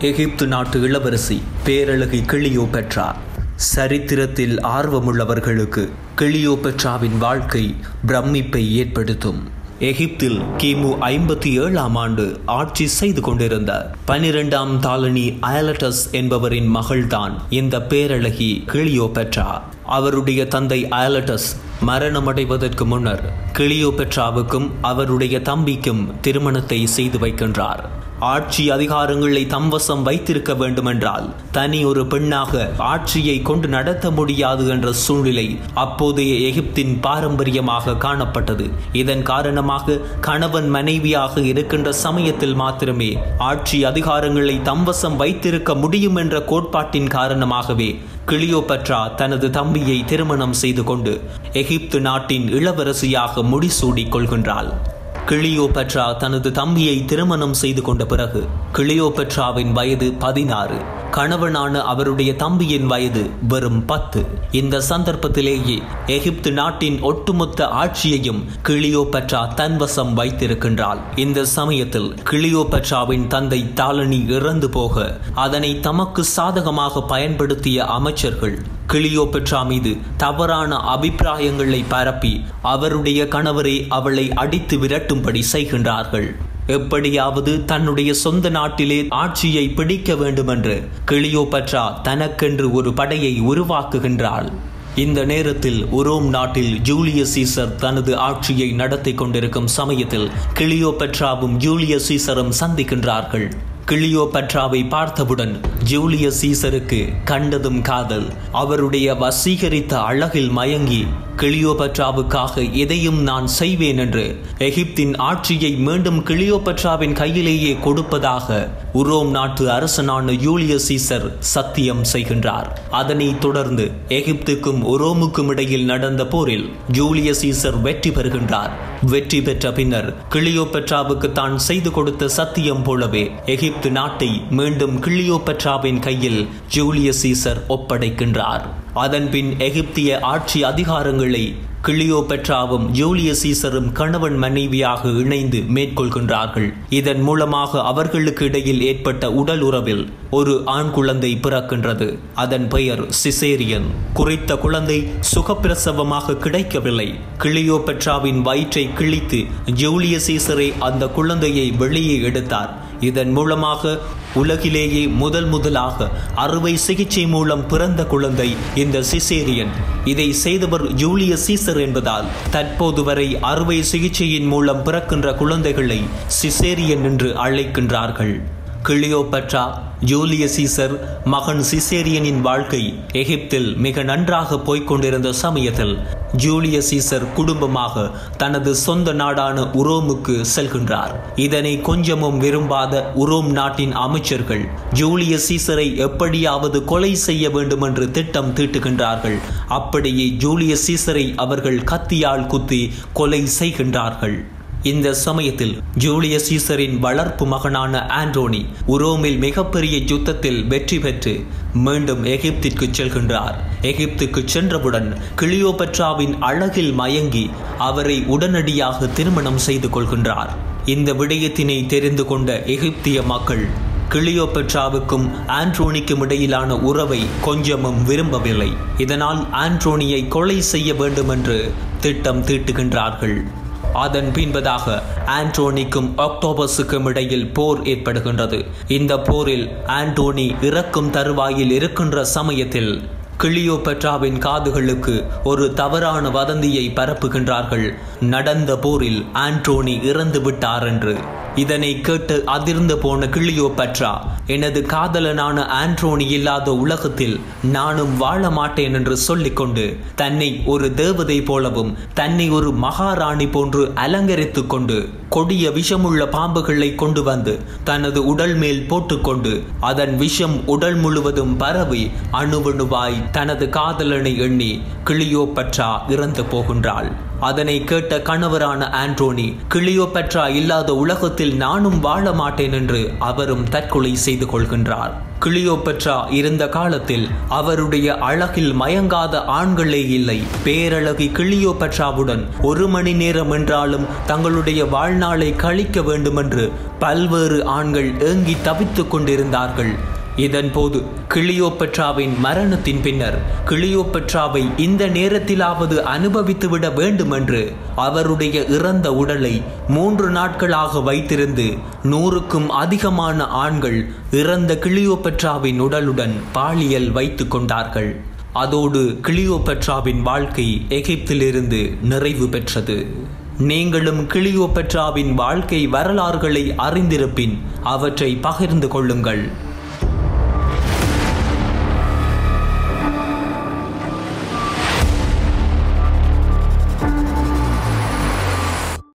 எகிப்து நாட்டு இளவரசி பேரழகி கிளியோ பெற்றா சரித்திரத்தில் ஆர்வமுள்ளவர்களுக்கு கிளியோ பெற்றாவின் வாழ்க்கை பிரமிப்பை ஏற்படுத்தும் எகிப்தில் கிமு ஐம்பத்தி ஏழாம் ஆண்டு ஆட்சி செய்து கொண்டிருந்த பனிரெண்டாம் தாலனி அயலட்டஸ் என்பவரின் மகள்தான் இந்த பேரழகி கிளியோ பெற்றா அவருடைய தந்தை அயலட்டஸ் மரணமடைவதற்கு முன்னர் கிளியோ பெற்றாவுக்கும் அவருடைய தம்பிக்கும் திருமணத்தை செய்து வைக்கின்றார் ஆட்சி அதிகாரங்களை தம்வசம் வைத்திருக்க வேண்டுமென்றால் தனி ஒரு பெண்ணாக ஆட்சியை கொண்டு நடத்த முடியாது என்ற சூழ்நிலை அப்போதைய எகிப்தின் பாரம்பரியமாக காணப்பட்டது இதன் காரணமாக கணவன் மனைவியாக இருக்கின்ற சமயத்தில் மாத்திரமே ஆட்சி அதிகாரங்களை தம்வசம் வைத்திருக்க முடியும் என்ற கோட்பாட்டின் காரணமாகவே கிளியோபட்ரா தனது தம்பியை திருமணம் செய்து கொண்டு எகிப்து நாட்டின் இளவரசியாக முடிசூடிக் கொள்கின்றாள் கிளியோபட்ரா தனது தம்பியை திருமணம் செய்து கொண்ட பிறகு கிளியோபட்ராவின் வயது பதினாறு கணவனான அவருடைய தம்பியின் வயது வெறும் பத்து இந்த சந்தர்ப்பத்திலேயே எகிப்து நாட்டின் ஒட்டுமொத்த ஆட்சியையும் கிளியோபட்ரா தன்வசம் வைத்திருக்கின்றாள் இந்த சமயத்தில் கிளியோபட்ராவின் தந்தை தாலனி இறந்து போக அதனை தமக்கு சாதகமாக பயன்படுத்திய அமைச்சர்கள் கிளியோபெட்ரா மீது தவறான அபிப்பிராயங்களை பரப்பி அவருடைய கணவரை அவளை அடித்து விரட்டும்படி செய்கின்றார்கள் எப்படியாவது தன்னுடைய சொந்த நாட்டிலே ஆட்சியை பிடிக்க வேண்டுமென்று கிளியோபட்ரா தனக்கென்று ஒரு படையை உருவாக்குகின்றாள் இந்த நேரத்தில் உரோம் நாட்டில் ஜூலியஸ் சீசர் தனது ஆட்சியை நடத்தி கொண்டிருக்கும் சமயத்தில் கிளியோபெட்ராவும் ஜூலியஸ் சீசரும் சந்திக்கின்றார்கள் கிளியோபட்ராவை பார்த்தவுடன் ஜூலியஸ் சீசருக்கு கண்டதும் காதல் அவருடைய வசீகரித்த அழகில் மயங்கி கிளியோபட்ராவுக்காக எதையும் நான் செய்வேன் என்று எகிப்தின் ஆட்சியை மீண்டும் கிளியோபட்ராவின் கையிலேயே கொடுப்பதாக உரோம் நாட்டு அரசனான யூலியஸ் சீசர் சத்தியம் செய்கின்றார் அதனை தொடர்ந்து எகிப்துக்கும் உரோமுக்கும் இடையில் நடந்த போரில் ஜூலியஸ் சீசர் வெற்றி பெறுகின்றார் வெற்றி பெற்ற பின்னர் கிளியோபெட்ராவுக்கு தான் செய்து கொடுத்த சத்தியம் போலவே எகிப்து நாட்டை மீண்டும் கிளியோபெட்ராவின் கையில் ஜூலியஸ் சீசர் ஒப்படைக்கின்றார் அதன்பின் எகிப்திய ஆட்சி அதிகாரங்களை கிளியோபெட்ராவும் ஜூலியஸ் சீசரும் கணவன் மனைவியாக இணைந்து மேற்கொள்கின்றார்கள் இதன் மூலமாக அவர்களுக்கு இடையில் ஏற்பட்ட உடல் உறவில் ஒரு ஆண் குழந்தை பிறக்கின்றது அதன் பெயர் சிசேரியன் குறித்த குழந்தை சுகப்பிரசவமாக கிடைக்கவில்லை கிளியோபெட்ராவின் வயிற்றை கிழித்து ஜூலியஸ் சீசரை அந்த குழந்தையை வெளியே எடுத்தார் இதன் மூலமாக உலகிலேயே முதல் முதலாக அறுவை சிகிச்சை மூலம் பிறந்த குழந்தை இந்த சிசேரியன் இதை செய்தவர் ஜூலியஸ் சீசர் என்பதால் தற்போது வரை அறுவை சிகிச்சையின் மூலம் பிறக்கின்ற குழந்தைகளை சிசேரியன் என்று அழைக்கின்றார்கள் கிளியோபட்ரா ஜூலியஸ் சீசர் மகன் சிசேரியனின் வாழ்க்கை எகிப்தில் மிக நன்றாக போய்க்கொண்டிருந்த சமயத்தில் ஜூலியஸ் சீசர் குடும்பமாக தனது சொந்த நாடான உரோமுக்கு செல்கின்றார் இதனை கொஞ்சமும் விரும்பாத உரோம் நாட்டின் அமைச்சர்கள் ஜூலியஸ் சீசரை எப்படியாவது கொலை செய்ய வேண்டும் என்று திட்டம் தீட்டுகின்றார்கள் அப்படியே ஜூலியஸ் சீசரை அவர்கள் கத்தியால் குத்தி கொலை செய்கின்றார்கள் இந்த சமயத்தில் ஜூலியஸ் சீசரின் வளர்ப்பு மகனான ஆண்டோனி உரோமில் மிகப்பெரிய யுத்தத்தில் வெற்றி பெற்று மீண்டும் எகிப்திற்கு செல்கின்றார் எகிப்துக்கு சென்றவுடன் கிளியோபட்ராவின் அழகில் மயங்கி அவரை உடனடியாக திருமணம் செய்து கொள்கின்றார் இந்த விடயத்தினை தெரிந்து கொண்ட எகிப்திய மக்கள் கிளியோபெட்ராவுக்கும் ஆண்ட்ரோனிக்கும் இடையிலான உறவை கொஞ்சமும் விரும்பவில்லை இதனால் ஆண்ட்ரோனியை கொலை செய்ய வேண்டும் என்று திட்டம் தீட்டுகின்றார்கள் அதன் பின்பதாக ஆண்டோனிக்கும் ஆக்டோபஸுக்கும் இடையில் போர் ஏற்படுகின்றது இந்த போரில் ஆண்டோனி இறக்கும் தருவாயில் இருக்கின்ற சமயத்தில் கிளியோபெட்ராவின் காதுகளுக்கு ஒரு தவறான வதந்தியை பரப்புகின்றார்கள் நடந்த போரில் ஆண்டோனி இறந்து விட்டார் என்று இதனை கேட்டு அதிர்ந்து போன கிளியோபெட்ரா எனது காதலனான ஆண்ட்ரோனி இல்லாத உலகத்தில் நானும் வாழ மாட்டேன் என்று சொல்லிக்கொண்டு தன்னை ஒரு தேவதை போலவும் தன்னை ஒரு மகாராணி போன்று அலங்கரித்துக் கொண்டு கொடிய விஷமுள்ள பாம்புகளை கொண்டு வந்து தனது உடல் மேல் போட்டுக்கொண்டு அதன் விஷம் உடல் முழுவதும் பரவி அணுவணுவாய் தனது காதலனை எண்ணி கிளியோபட்ரா இறந்து போகின்றாள் அதனை கேட்ட கணவரான ஆண்டோனி கிளியோபெட்ரா இல்லாத உலகத்தில் நானும் வாழ மாட்டேன் என்று அவரும் தற்கொலை செய்து கொள்கின்றார் கிளியோபெட்ரா இருந்த காலத்தில் அவருடைய அழகில் மயங்காத ஆண்களே இல்லை பேரழகி கிளியோபெட்ராவுடன் ஒரு மணி நேரம் என்றாலும் தங்களுடைய வாழ்நாளை கழிக்க வேண்டுமென்று பல்வேறு ஆண்கள் ஏங்கி தவித்துக் கொண்டிருந்தார்கள் இதன்போது கிளியோபெட்ராவின் மரணத்தின் பின்னர் கிளியோபெட்ராவை இந்த நேரத்திலாவது அனுபவித்துவிட வேண்டுமென்று அவருடைய இறந்த உடலை மூன்று நாட்களாக வைத்திருந்து நூறுக்கும் அதிகமான ஆண்கள் இறந்த கிளியோபெட்ராவின் உடலுடன் பாலியல் வைத்து கொண்டார்கள் அதோடு கிளியோபெட்ராவின் வாழ்க்கை எகிப்திலிருந்து நிறைவு பெற்றது நீங்களும் கிளியோபெட்ராவின் வாழ்க்கை வரலாறுகளை அறிந்திருப்பின் அவற்றை பகிர்ந்து கொள்ளுங்கள்